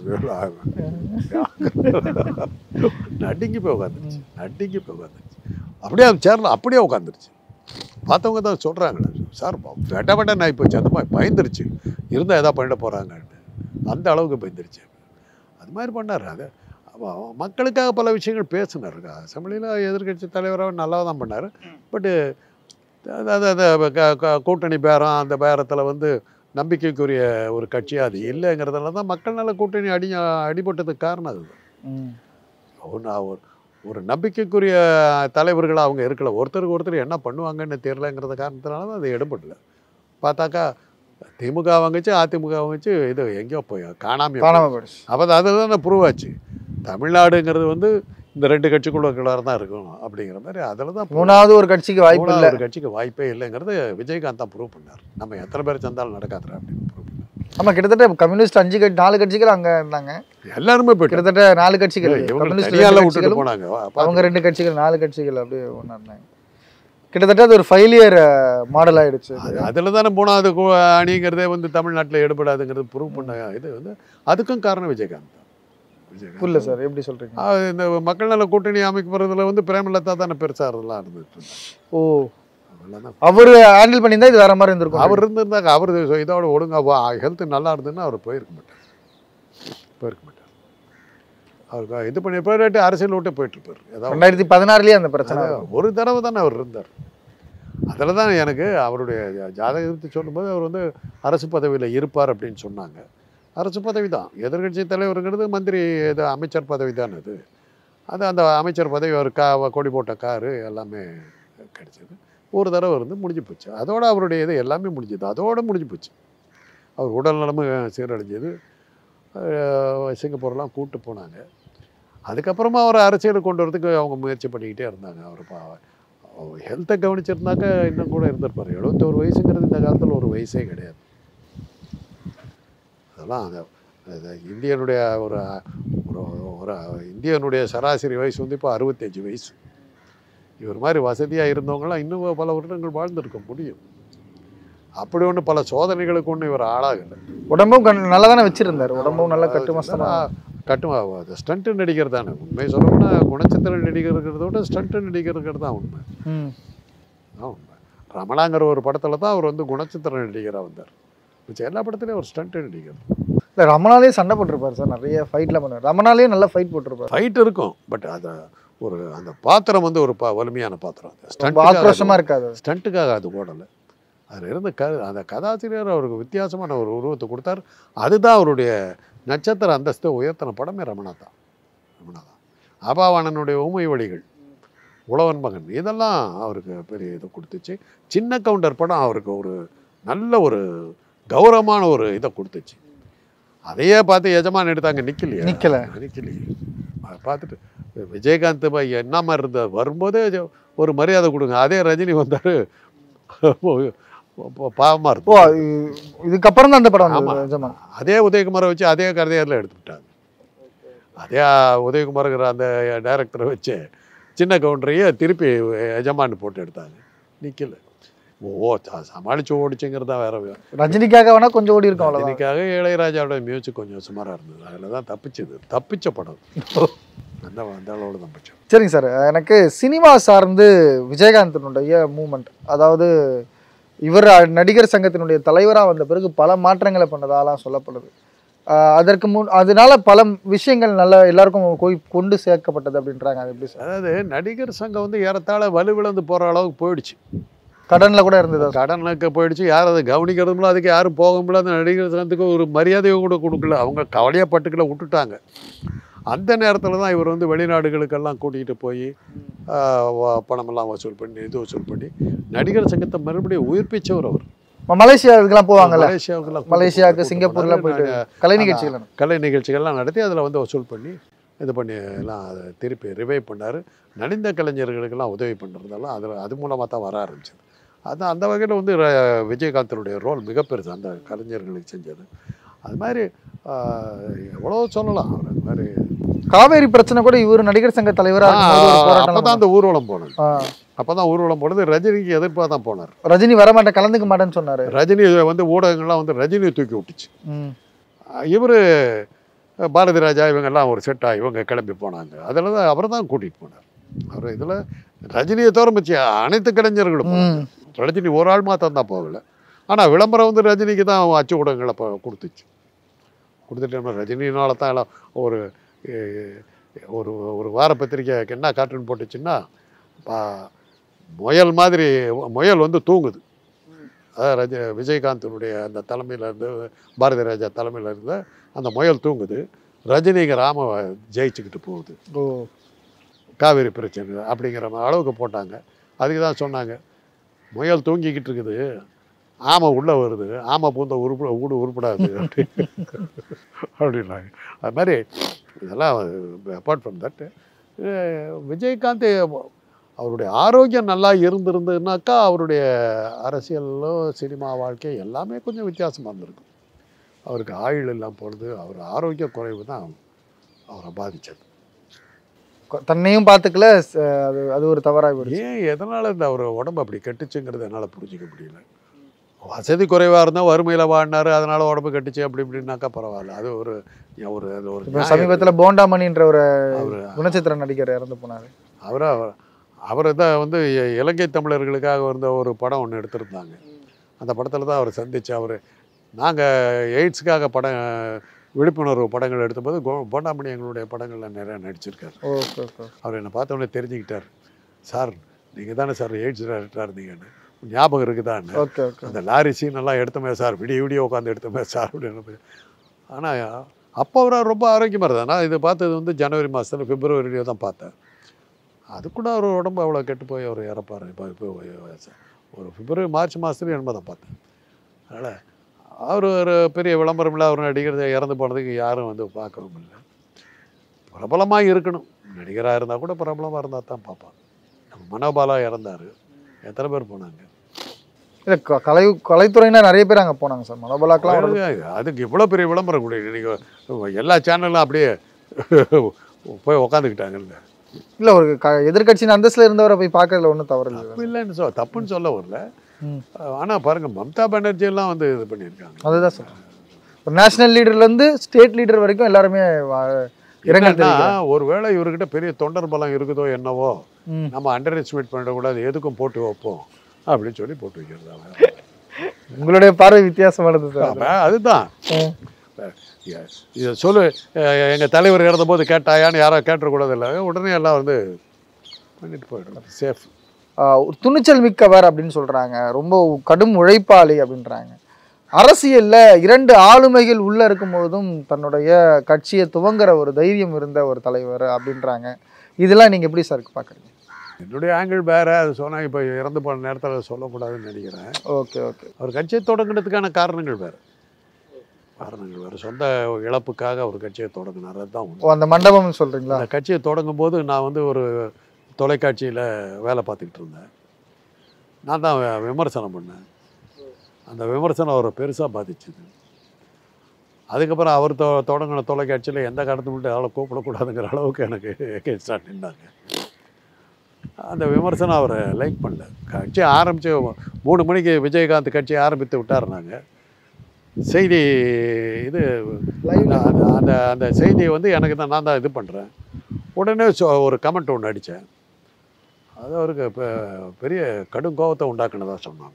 நடுங்கி போய் உட்காந்துருச்சு நடுங்கி போய் உட்காந்துருச்சு அப்படியே அந்த சேர்ல அப்படியே உட்காந்துருச்சு பார்த்தவங்க தான் சொல்கிறாங்க சார் வெட்ட வெட்ட நான் இப்போ அந்த மாதிரி பயந்துருச்சு இருந்தால் எதாவது பண்ணிட போகிறாங்கன்னு அந்த அளவுக்கு பயந்துருச்சு அது மாதிரி பண்ணார் அது அவ- அவ மக்களுக்காக பல விஷயங்கள் பேசினார் அசம்பிளியில் எதிர்க்கட்சி தலைவராக நல்லா தான் பண்ணார் பட்டு அது அது க- க- கூட்டணி பேரம் அந்த பேரத்தில் வந்து நம்பிக்கைக்குரிய ஒரு கட்சி அது இல்லைங்கிறதுல தான் மக்கள் நல கூட்டணி அடி அடிபட்டதுக்கு காரணம் அது ம். ஒரு நான் ஒரு ஒரு நம்பிக்கைக்குரிய தலைவர்களாக அவங்க இருக்கல ஒருத்தருக்கு ஒருத்தர் என்ன பண்ணுவாங்கன்னு தெரியலங்கிறத காரணத்தினால தான் அது எடுபடல பார்த்தாக்கா திமுக வாங்கிச்சு அதிமுக வாங்கிச்சு இது எங்கேயோ போய் காணாமல் காணாம போயிடுச்சு அப்போ அதில் தான் ப்ரூவ் ஆச்சு தமிழ்நாடுங்கிறது வந்து இந்த ரெண்டு கட்சிக்குள்ளே தான் இருக்கும் அப்படிங்கிற மாதிரி அதில் தான் prove மூணாவது ஒரு கட்சிக்கு வாய்ப்பு மூணாவது இல்லை ஒரு கட்சிக்கு வாய்ப்பே இல்லைங்கிறது விஜயகாந்த் தான் ப்ரூவ் பண்ணார் நம்ம எத்தனை பேர் சந்தாலும் நடக்காதுரா அப்படின்னு ப்ரூவ் பண்ணார் ஆமா கிட்டத்தட்ட கம்யூனிஸ்ட் அஞ்சு கட்சி நாலு கட்சிகள் அங்க இருந்தாங்க எல்லாருமே போயிட்டு கிட்டத்தட்ட நாலு கட்சிகள் இவங்க கம்யூனிஸ்ட் தனியால ரெண்டு விட்டுட்டு கட்சிகளும் போனாங்க வா, அவங்க பாத்து. ரெண்டு கட்சிகள் நாலு கட்சிகள் அப்படியே ஒன்றா இருந்தாங்க கிட்டத்தட்ட அது ஒரு ஃபெயிலியர் மாடல் ஆயிடுச்சு இது. அது- அதுல தானே மூணாவது கு- அணிங்கிறதே வந்து தமிழ்நாட்டுல எடுபடாதுங்கிறது ப்ரூவ் பண்ண இது வந்து அதுக்கும் காரணம் விஜயகாந்த் தான் விஜயகாந்த் புரியல சார் எப்படி சொல்றீங்க ஆ, இந்த மக்கள் நல கூட்டணி அமைக்கப்படுறதுல வந்து பிரேமலதா தானே பெருசா அதெல்லாம் இருந்துட்டு இருந்தாங்க. ஓ அதெல்லாம் தான். அவரு ஹேண்டில் பண்ணியிருந்தா இது வேற மாதிரி இருந்திருக்கும் அவர் இருந்திருந்தாங்க அவர் இதோட ஒழுங்கா ஹெல்த் நல்லா இருந்ததுன்னா அவர் போயிருக்க மாட்டார் போயிருக்க மாட்டார் அவருக்கு இது பண்ணி போயிட்டு அரசியல் விட்டு போயிட்டு இருப்பார் ஏதாவது ரெண்டாயிரத்தி பதினாறுலயே அந்த பிரச்சனை அதான் ஒரு தடவை தானே அவர் இருந்தார் அதில் தான் எனக்கு அவருடைய ஜாதகத்தை சொல்லும்போது அவர் வந்து அரசு பதவியில் இருப்பார் அப்படின்னு சொன்னாங்க அரசு பதவி தான் எதிர்கட்சி தலைவருங்கிறது மந்திரி இது அமைச்சர் பதவி தான் அது அது அந்த அமைச்சர் பதவி ஒரு கா கொடி போட்ட காரு எல்லாமே கிடைச்சது ஒரு தடவை இருந்து முடிஞ்சு போச்சு அதோட அவருடைய இது எல்லாமே முடிஞ்சது அதோட முடிஞ்சு போச்சு அவர் உடல் நலமும் சீரழிஞ்சது அஹ் சிங்கப்பூர்லாம் கூட்டு போனாங்க அதுக்கப்புறமா அவர் அரசியலுக்கு கொண்டு வரதுக்கு அவங்க முயற்சி பண்ணிக்கிட்டே இருந்தாங்க அவர் பா ஹெல்த்தை கவனிச்சிருந்தாக்க இன்னும் கூட இருந்திருப்பார் எழுபத்தோரு வயசுங்கிறது இந்த காலத்தில் ஒரு வயசே கிடையாது அதெல்லாம் அந்த அது இந்தியனுடைய ஒரு ஒரு ஒரு இந்தியனுடைய சராசரி வயசு வந்து இப்போ அறுபத்தஞ்சு வயசு இவர் மாதிரி வசதியாக இருந்தவங்களாம் இன்னும் பல வருடங்கள் வாழ்ந்திருக்க முடியும் அப்படி ஒன்று பல சோதனைகளுக்கு ஒன்றும் இவர் ஆளாகலை உடம்பும் கண்- நல்லா தானே வச்சிருந்தாரு உடம்பும் நல்லா கட்டுமஸ்தமா கட்டுமா அது ஸ்டண்ட்டு நடிகர் தானே உண்மை சொல்லணும்னா குணச்சித்திர நடிகருங்கிறத விட ஸ்டண்ட்டு நடிகருங்கிறது தான் உண்மை ம். அதான் உண்மை ரமணாங்கிற ஒரு படத்தில் தான் அவர் வந்து குணச்சித்திர நடிகராக வந்தார் மிச்சம் எல்லா படத்துலையும் ஒரு ஸ்டண்ட்டு நடிகர் இல்ல ரமணாலே சண்டை போட்டிருப்பாரு சார் நிறைய ஃபைட்லாம் பண்ணுவார் ரமணாலே நல்லா ஃபைட் போட்டிருப்பாரு ஃபைட் இருக்கும் பட் அதை ஒரு அந்த பாத்திரம் வந்து ஒரு பா வலிமையான பாத்திரம் ரொம்ப ஸ்டண்ட்டுக்காக ஆக்ரோஷமா இருக்காது அது. ஸ்டண்ட்டுக்காக அது ஓடலை அதில் இருந்த க அந்த கதாசிரியர் அவருக்கு வித்தியாசமான ஒரு உருவத்தை கொடுத்தார் அதுதான் அவருடைய நட்சத்திர அந்தஸ்தை உயர்த்தின படமே ரமணா தான் ரமணா தான் அபாவாணனுடைய ஊமை வழிகள் உழவன் மகன் இதெல்லாம் அவருக்கு பெரிய இதை கொடுத்துச்சு சின்ன கவுண்டர் படம் அவருக்கு ஒரு நல்ல ஒரு கௌரவமான ஒரு இதை கொடுத்துச்சு அதையே பார்த்து எஜமான் எடுத்தாங்க நிக்கலையா நிக்கல. நிக்கலையே அதை பார்த்துட்டு விஜயகாந்த் பா என்ன மாதிரி இருந்தார் வரும்போதே ஜ- ஒரு மரியாதை கொடுங்க அதே ரஜினி வந்தார் பாவமாக ஓ இருக்கும் இது- இதுக்கப்புறம் தான் அந்த படம் ஆமா. வந்தது நிஜமா அதே உதயகுமாரை வச்சு அதே கதையாரில் எடுத்துக்கிட்டாங்க அதே உதயகுமாருங்கிற அந்த டைரக்டரை வச்சு சின்ன கவுண்டரையே திருப்பி எஜமான் போட்டு எடுத்தாங்க நிக்கல ஓ ச- சமாளிச்சு ஓடிச்சுங்கிறது தான் வேற வி- ரஜினிக்காக வேணா கொஞ்சம் ஓடி இருக்கும் அவ்வளவுதான் ரஜினிக்காக இளையராஜாவோட மியூசிக் கொஞ்சம் சுமாராக இருந்தது அதில் தான் தப்பிச்சது தப்பிச்ச படம் அந்த அந்த அளவோட தப்பிச்சோம் சரிங்க சார் எனக்கு சினிமா சார்ந்து விஜயகாந்தனுடைய மூமெண்ட் அதாவது இவர் நடிகர் சங்கத்தினுடைய தலைவராக வந்த பிறகு பல மாற்றங்களை பண்ணதாலாம் சொல்லப்படுது ஆஹ் அதற்கு முன் அதனால பல விஷயங்கள் நல்ல எல்லாருக்கும் போய் கொண்டு சேர்க்கப்பட்டது அப்படின்றாங்க அது எப்படி சார் அதாவது நடிகர் சங்கம் வந்து ஏறத்தாழ வலுவிழந்து போகிற அளவுக்கு போயிடுச்சு கடன்ல கூட இருந்தது அது. கடனுக்கு போயிடுச்சு யார் அதை கவனிக்கிறதுமில்ல அதுக்கு யாரும் போக முடியல அந்த நடிகர் சங்கத்துக்கு ஒரு மரியாதையை கூட கொடுக்கல அவங்க கவலையாக பட்டுக்கல விட்டுட்டாங்க அந்த நேரத்தில் தான் இவர் வந்து வெளிநாடுகளுக்கெல்லாம் கூட்டிகிட்டு போய் பணமெல்லாம் வசூல் பண்ணி இது வசூல் பண்ணி நடிகர் சங்கத்தை மறுபடியும் உயிர்ப்பிச்சவர் அவர் ம- மலேசியா இதுக்கெல்லாம் போவாங்கல்ல மலேசியாவுக்குலாம் மலேசியாவுக்கு கூட்டிட்டு சிங்கப்பூர்லாம் போனாரு. போயிட்டு கலை நிகழ்ச்சிகள் கலை நிகழ்ச்சிகள்லாம் நடத்தி அதில் வந்து வசூல் பண்ணி இது பண்ணி எல்லாம் அதை திருப்பி ரிவைவ் பண்ணார் நலிந்த கலைஞர்களுக்கெல்லாம் உதவி பண்ணுறதெல்லாம் அதில் அது மூலமாக தான் வர ஆரம்பிச்சது அது அந்த வகையில் வந்து ர- விஜயகாந்தனுடைய ரோல் மிக பெருசு அந்த கலைஞர்களுக்கு செஞ்சது அது மாதிரி ஆஹ், எவ்வளோ சொல்லலாம் அவர் அது மாதிரி காவேரி பிரச்சனை கூட இவர் நடிகர் சங்க தலைவரா இருக்கும்போது ஒரு அப்போ போராட்டம் தான் அந்த ஊர்வலம் போனது ஆ, அப்போ தான் ஊர்வலம் போனது ரஜினிக்கு எதிர்ப்பாக தான் போனார் ரஜினி வரமாட்டேன் கலந்துக்க மாட்டேன்னு சொன்னாரு ரஜினி வந்து ஊடகங்கள்லாம் வந்து ரஜினியை தூக்கி விட்டுச்சு ம். இவர் பாரதி ராஜா இவங்கெல்லாம் ஒரு செட்டாக இவங்க கிளம்பி போனாங்க அதில் தான் அவரை தான் கூட்டிகிட்டு போனார் அவர் இதில் ரஜினியை தவிர மிச்ச அனைத்து கலைஞர்களும் போனாங்க. ம். ரஜினி ஒரு ஆள் மாத்திரம் தான் போகல ஆனால் விளம்பரம் வந்து ரஜினிக்கு தான் அச்சு ஊடகங்களை இப்போ கொடுத்துச்சு கொடுத்துட்டோம்னா ரஜினினால தான் எல்லாம் ஒரு எ- ஒரு ஒரு வார பத்திரிக்கைக்கு என்ன கார்ட்டூன் போட்டுச்சுன்னா பா- முயல் மாதிரி முயல் வந்து தூங்குது அதாவது ரஜ விஜயகாந்தனுடைய அந்த தலைமையில் இருந்து பாரதி ராஜா தலைமையில் இருந்த அந்த முயல் தூங்குது ரஜினிக்கு ராம ஜெயிச்சுக்கிட்டு போகுது ஓ காவேரி பிரச்சனை அப்படிங்கிற மா- அளவுக்கு போட்டாங்க அதுக்கு தான் சொன்னாங்க முயல் தூங்கிக்கிட்டு இருக்குது ஆமை உள்ளே வருது ஆமை பூந்த உருப்பட ஊடு உருப்படாது அப்படி அப்படின்னாங்க அது மாதிரி இதெல்லாம் அப்பார்ட் ஃப்ரம் தட் விஜயகாந்த் அவருடைய ஆரோக்கியம் நல்லா இருந்திருந்ததுனாக்கா அவருடைய அரசியலோ சினிமா வாழ்க்கை எல்லாமே கொஞ்சம் வித்தியாசமாக இருந்திருக்கும் அவருக்கு ஆயுள் எல்லாம் போனது அவர் ஆரோக்கிய குறைவு தான் அவரை பாதிச்சது கொ- தன்னையும் பார்த்துக்கல ச- அது அது ஒரு தவறாக போயிடுச்சு ஏன் எதனால் இந்த அவர் உடம்பு அப்படி கெட்டுச்சுங்கிறது என்னால் புரிஞ்சிக்க முடியல வசதி குறைவாக இருந்தால் வறுமையில் வாழ்னாரு அதனால் உடம்பு கெட்டுச்சு அப்படி இப்படின்னாக்கா பரவாயில்ல அது ஒரு ஒரு அது ஒரு இப்போ நியாயம். சமீபத்துல போண்டாமணின்ற ஒரு அவர் குணச்சித்திர நடிகர் இறந்து போனாரு அவரை அவர் தான் வந்து இ- இலங்கை தமிழர்களுக்காக வந்த ஒரு படம் ஒன்று எடுத்திருந்தாங்க அந்த படத்தில் தான் அவர் சந்திச்சு அவர் நாங்கள் எய்ட்ஸுக்காக படம் விழிப்புணர்வு படங்கள் எடுத்தபோது கோ- போண்டாமணி எங்களுடைய படங்களில் நிறையா நடிச்சிருக்காரு ஓகே ஓகே அவர் என்னை பார்த்த உடனே தெரிஞ்சுக்கிட்டார் சார் நீங்கள் தானே சார் எய்ட்ஸ் டேரக்டராக இருந்தீங்கன்னு ஞாபகம் இருக்குதான்னு ஓகே ஓகே அந்த லாரி சீன் எல்லாம் எடுத்தோமே சார் விடிய விடிய உட்காந்து எடுத்தோமே சார் அப்படின்னு ஆனால் அப்போ அவர் ரொம்ப ஆரோக்கியமாக இருந்தார் நான் இதை பார்த்தது வந்து ஜனவரி மாதத்தில் பிப்ரவரியிலே தான் பார்த்தேன் அது கூட அவர் உடம்பு அவ்வளோ கெட்டு போய் அவர் இறப்பார் இப்போ இப்போ ஒரு பிப்ரவரி மார்ச் மாதத்துலேயும் என்னமோ தான் பார்த்தேன் அதனால் அவர் ஒரு பெரிய விளம்பரம் இல்லை அவர் நடிகர் இறந்து போனதுக்கு யாரும் வந்து பார்க்கவும் இல்லை பிரபலமாக இருக்கணும் நடிகராக இருந்தால் கூட பிரபலமாக இருந்தால் தான் பார்ப்பாங்க நம்ம மனோபாலா இறந்தார் எத்தனை பேர் போனாங்க இல்ல க- கலை கலைத்துறையினர் நிறைய பேர் அங்க போனாங்க சார் மனோபலாக்கெல்லாம் வர்றது- அதுக்கு அதுக்கு இவ்வளோ பெரிய விளம்பரம் கூட நீங்கள் எல்லா சேனலும் அப்படியே போய் உக்காந்துக்கிட்டாங்கல்ல இல்ல ஒரு க- எதிர்க்கட்சியின் அந்தஸ்துல இருந்தவரை போய் பார்க்கறதுல ஒண்ணும் தவறு இல்லை தப்பு இல்லைன்னு சொல்ல தப்புன்னு சொல்ல வரல ம். ஆனால் பாருங்க மம்தா பானர்ஜி எல்லாம் வந்து இது பண்ணியிருக்காங்க அதுதான் சார் ஒரு நேஷனல் லீடர்ல இருந்து ஸ்டேட் லீடர் வரைக்கும் எல்லாருமே வா- இரங்கல் என்னன்னா, தெரிவிக்கிறாங்க ஒருவேளை இவர்கிட்ட பெரிய தொண்டர் பலம் இருக்குதோ என்னவோ ம். நம்ம அண்டர் எஸ்டிமேட் பண்ணிடக்கூடாது எதுக்கும் போட்டு வைப்போம் அப்படின்னு சொல்லி போட்டு வைக்கிறது அவன். உங்களுடைய பார்வை வித்தியாசமானது சார் அப்ப அதுதான் ம். எ- இதை சொல்லு எ- எங்க தலைவர் இறந்தபோது கேட்டாயான்னு யாரோ கேட்டுறக்கூடாது இல்லை உடனே எல்லாம் வந்து பண்ணிட்டு போயிடும் சேஃப் ஆஹ் ஒரு துணிச்சல் மிக்கவர் அப்படின்னு சொல்றாங்க ரொம்ப கடும் உழைப்பாளி அப்படின்றாங்க அரசியல்ல இரண்டு ஆளுமைகள் உள்ள இருக்கும்போதும் தன்னுடைய கட்சியை துவங்குற ஒரு தைரியம் இருந்த ஒரு தலைவர் அப்படின்றாங்க இதெல்லாம் நீங்க எப்படி சார் பாக்குறீங்க என்னுடைய ஆங்கிள் வேற அது சொன்னால் இப்போ இறந்து போன நேரத்தில் சொல்லக்கூடாதுன்னு நினைக்கிறேன் ஓகே ஓகே அவர் கட்சியை தொடங்குனதுக்கான காரணங்கள் வேறு காரணங்கள் வேறு சொந்த இழப்புக்காக அவர் கட்சியை தொடங்கினார் அதுதான் உண்மை ஓ அந்த மண்டபம் சொல்றீங்களா அந்த கட்சியை தொடங்கும் போது நான் வந்து ஒரு தொலைக்காட்சியில் வேலை பார்த்துக்கிட்டு இருந்தேன் நான் தான் வி- விமர்சனம் பண்ணேன் அந்த விமர்சனம் அவரை பெருசாக பாதிச்சுது அதுக்கப்புறம் அவர் தொ தொடங்கின தொலைக்காட்சியில் எந்த காரணத்தை மட்டும் அவளை கூப்பிடக்கூடாதுங்கிற அளவுக்கு எனக்கு எகேன்ஸ்டாக நின்னாங்க அந்த விமர்சனம் அவரை லைக் பண்ணல கட்சி ஆரம்பித்து மூணு மணிக்கு விஜயகாந்த் கட்சி ஆரம்பித்து விட்டாருனாங்க செய்தி இது லைவ்ல அந்த அந்த அந்த செய்தியை வந்து எனக்கு தான் நான் தான் இது பண்ணுறேன் உடனே சொ- ஒரு கமெண்ட் ஒன்று அடித்தேன் அது அவருக்கு இப்போ பெரிய கடும் கோபத்தை உண்டாக்குனதா சொன்னாங்க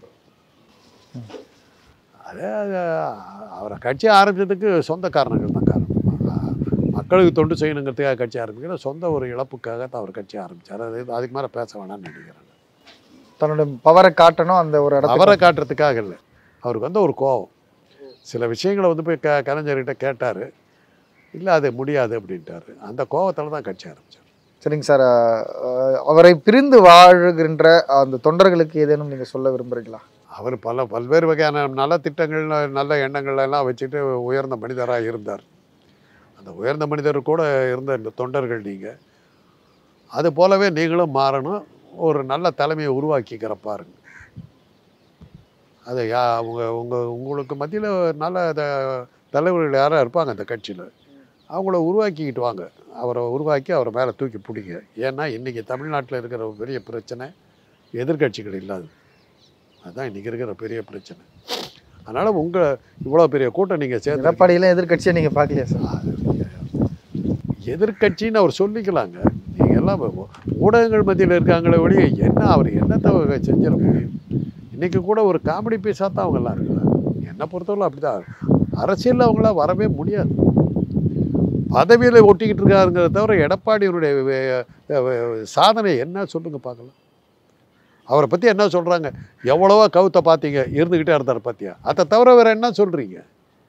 அதே அது அவரை கட்சி ஆரம்பிச்சதுக்கு சொந்த காரணங்கள் தான் காரணம் மக்களுக்கு தொண்டு செய்யணுங்கிறதுக்காக கட்சி ஆரம்பிக்கிற சொந்த ஒரு இழப்புக்காக தான் அவர் கட்சி ஆரம்பித்தார் அது அதுக்கு மேலே பேச வேணாம்னு நினைக்கிறேன் தன்னுடைய பவரை காட்டணும் அந்த ஒரு இடத்துல அவரை காட்டுறதுக்காக இல்லை அவருக்கு வந்து ஒரு கோபம் சில விஷயங்களை வந்து போய் க கலைஞர்கிட்ட கேட்டார் இல்லை அது முடியாது அப்படின்ட்டாரு அந்த கோவத்தில் தான் கட்சி ஆரம்பித்தார் சரிங்க சார் அஹ், அவரை பிரிந்து வாழுகின்ற அந்த தொண்டர்களுக்கு ஏதேனும் நீங்க சொல்ல விரும்புறீங்களா அவர் பல பல்வேறு வகையான நல்ல திட்டங்கள் நல்ல எண்ணங்கள் எல்லாம் வச்சுட்டு உயர்ந்த மனிதராக இருந்தார் அந்த உயர்ந்த மனிதர் கூட இருந்த இந்த தொண்டர்கள் நீங்கள் அது போலவே நீங்களும் மாறணும் ஒரு நல்ல தலைமையை உருவாக்கிக்கிற பாருங்க அது யா உங்க உங்க உங்களுக்கு மத்தியில் நல்ல த- தலைவர்கள் யாராக இருப்பாங்க அந்த கட்சியில் அவங்கள உருவாக்கிக்கிட்டு வாங்க அவரை உருவாக்கி அவரை மேலே தூக்கி பிடிங்க ஏன்னா இன்றைக்கி தமிழ்நாட்டில் இருக்கிற ஒரு பெரிய பிரச்சனை எதிர்க்கட்சிகள் இல்லாது அதுதான் இன்றைக்கி இருக்கிற பெரிய பிரச்சனை அதனால் உங்கள் இவ்வளோ பெரிய கூட்டம் நீங்கள் சேர்ந்து எடப்பாடியில எதிர்க்கட்சியை நீங்க பார்க்கலையா சார் எதிர்க்கட்சின்னு அவர் சொல்லிக்கலாங்க நீங்கள் எல்லாம் ஊ- ஊடகங்கள் மத்தியில் இருக்காங்களே ஒழிய என்ன அவர் என்னத்தை அவங்க செஞ்சிட முடியும் இன்றைக்கி கூட ஒரு காமெடி பீஸாக தான் அவங்கெல்லாம் இருக்கலாம் என்னை பொறுத்தவரை அப்படி தான் அரசியலில் அவங்களாம் வரவே முடியாது பதவியில் ஒட்டிக்கிட்டு இருக்காருங்கிறத தவிர எடப்பாடியினுடைய வே- வே- சாதனை என்ன சொல்லுங்க பார்க்கலாம் அவரை பற்றி என்ன சொல்கிறாங்க எவ்வளவோ கவுத்தை பார்த்தீங்க இருந்துக்கிட்டே இருந்தார் பார்த்தியா அதை தவிர வேறு என்ன சொல்கிறீங்க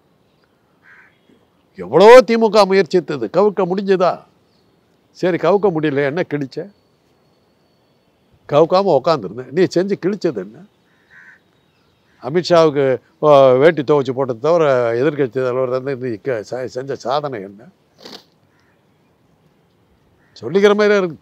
எவ்வளவோ திமுக முயற்சித்தது கவுக்க முடிஞ்சதா சரி கவுக்க முடியல என்ன கிழிச்ச கவுக்காம உக்காந்துருந்தேன் நீ செஞ்சு கிழிச்சது என்ன அமித்ஷாவுக்கு ஆ, வேட்டி துவைச்சு போட்டதை தவிர எதிர்க்கட்சி தலைவர் வந்து நீ க- செ- செஞ்ச சாதனை என்ன சொல்லிக்கிற மாதிரி இருக்கு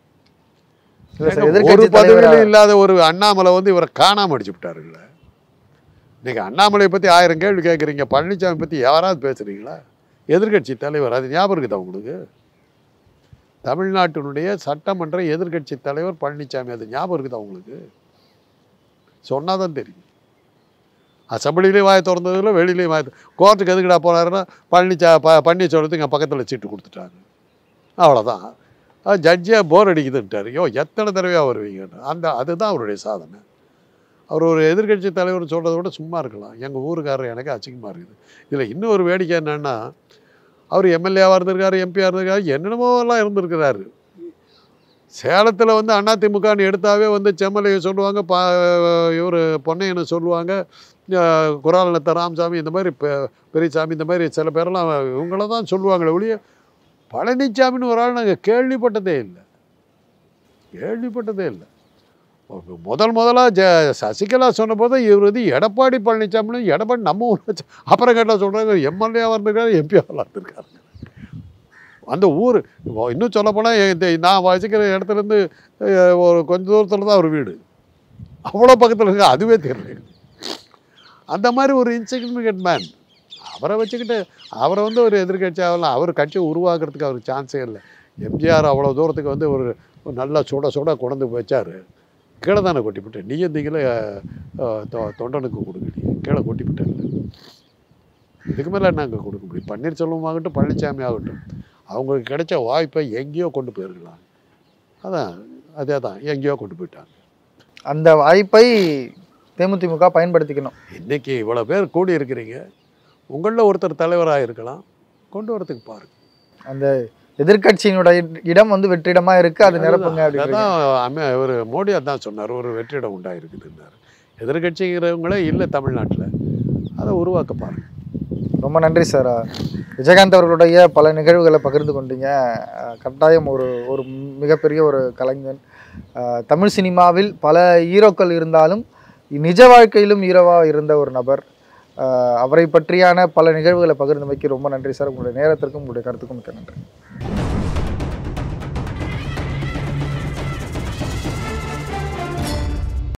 இல்ல சார் ஏங்க, ஒரு எதிர்க்கட்சி பதவியிலும் தலைவர் இல்லாத ஒரு அண்ணாமலை வந்து இவரை காணாம அடிச்சு விட்டாருங்களே இன்னைக்கு அண்ணாமலையை பத்தி ஆயிரம் கேள்வி கேட்குறீங்க பழனிசாமி பத்தி யாராவது பேசுறீங்களா எதிர்க்கட்சி தலைவர் அது ஞாபகம் இருக்குதா உங்களுக்கு தமிழ்நாட்டினுடைய சட்டமன்ற எதிர்க்கட்சி தலைவர் பழனிசாமி அது ஞாபகம் இருக்குதா உங்களுக்கு சொன்னாதான் தெரியும் அசம்பிளிலையும் வாயை திறந்ததில்ல வெளியிலையும் வாய் திற- கோர்ட்டுக்கு எதுக்குடா போனாருன்னா பழனிச்சா ப பன்னீர்செல்வத்துக்கு இங்கே பக்கத்தில் சீட்டு கொடுத்துட்டாங்க அவ்வளோதான் ஜட்ஜியாக போர் அடிக்குதுன்ட்டார் ஐயோ எத்தனை தடவையாக வருவீங்கன்னு அந்த அதுதான் அவருடைய சாதனை அவர் ஒரு எதிர்க்கட்சி தலைவர் சொல்கிறத விட சும்மா இருக்கலாம் எங்கள் ஊருக்காரர் எனக்கு அசிங்கமாக இருக்குது இதில் இன்னும் ஒரு வேடிக்கை என்னென்னா அவர் எம்எல்ஏவாக இருந்திருக்காரு எம்பியாக இருந்திருக்காரு என்னென்னமோ எல்லாம் இருந்திருக்கிறாரு சேலத்தில் வந்து அதிமுகன்னு எடுத்தாவே வந்து செம்மலையை சொல்லுவாங்க பா இவர் பொன்னையனை சொல்லுவாங்க அஹ் குராலத்த ராமசாமி இந்த மாதிரி பெ- பெரியசாமி இந்த மாதிரி சில பேரெல்லாம் இவங்கள தான் சொல்லுவாங்களே ஒழிய பழனிசாமின்னு ஒரு ஆள் நாங்கள் கேள்விப்பட்டதே இல்லை கேள்விப்பட்டதே இல்லை ஒரு முதல் முதலாக ஜ சசிகலா சொன்னபோது இவர் வந்து எடப்பாடி பழனிசாமின்னு எடப்பாடி நம்ம ஊர் வச்சு அப்புறம் கேட்டால் சொல்கிறாங்க எம்எல்ஏவாக இருந்திருக்காரு எம்பியாக இருந்திருக்காரு அந்த ஊர் இப்போ இன்னும் சொல்லப்போனால் இந்த நான் வசிக்கிற இடத்துலேருந்து ஒரு கொஞ்ச தூரத்தில் தான் அவர் வீடு அவ்வளோ பக்கத்தில் இருக்கு அதுவே தெரியல அந்த மாதிரி ஒரு இன்சிக்னிஃபிகண்ட் மேன் அவரை வச்சுக்கிட்டு அவரை வந்து ஒரு எதிர்க்கட்சி ஆகலாம் அவர் கட்சியை உருவாக்குறதுக்கு அவருக்கு சான்ஸே இல்லை எம்ஜிஆர் அவ்வளோ தூரத்துக்கு வந்து ஒரு ஒரு நல்லா சுட சுட கொண்டு வச்சார் கீழே தானே கொட்டிவிட்டு நீ எந்தீங்களே தொண்டனுக்கு கொடுக்கடி கீழே கொட்டிவிட்டேன் இதுக்கு மேலே நாங்கள் கொடுக்க முடியும் பன்னீர்செல்வம் ஆகட்டும் பழனிசாமி ஆகட்டும் அவங்களுக்கு கிடைச்ச வாய்ப்பை எங்கேயோ கொண்டு போயிருக்கலாம் அதான் அதே தான் எங்கேயோ கொண்டு போயிட்டாங்க அந்த வாய்ப்பை தேமுதிமுக பயன்படுத்திக்கணும் இன்னைக்கு இவ்வளோ பேர் கூடி இருக்கிறீங்க உங்களில் ஒருத்தர் தலைவராக இருக்கலாம் கொண்டு வரதுக்கு பாருங்க அந்த எதிர்க்கட்சியினுடைய இடம் வந்து வெற்றிடமா இருக்கு அது நிரப்புங்க அப்படின்னு அதான் அம்மே இவர் மோடி அதான் சொன்னார் ஒரு வெற்றிடம் உண்டாயிருக்குதுன்னாரு எதிர்கட்சிங்கிறவங்களே இல்லை தமிழ்நாட்டில் அதை உருவாக்க பாருங்க ரொம்ப நன்றி சார் விஜயகாந்த் அவர்களுடைய பல நிகழ்வுகளை பகிர்ந்து கொண்டீங்க அஹ் கட்டாயம் ஒரு ஒரு மிகப்பெரிய ஒரு கலைஞன் அஹ் தமிழ் சினிமாவில் பல ஹீரோக்கள் இருந்தாலும் நிஜ வாழ்க்கையிலும் ஹீரோவாக இருந்த ஒரு நபர் அஹ் அவரை பற்றியான பல நிகழ்வுகளை பகிர்ந்தமைக்கு ரொம்ப நன்றி சார் உங்களுடைய நேரத்திற்கும் உங்களுடைய கருத்துக்கும் மிக்க நன்றி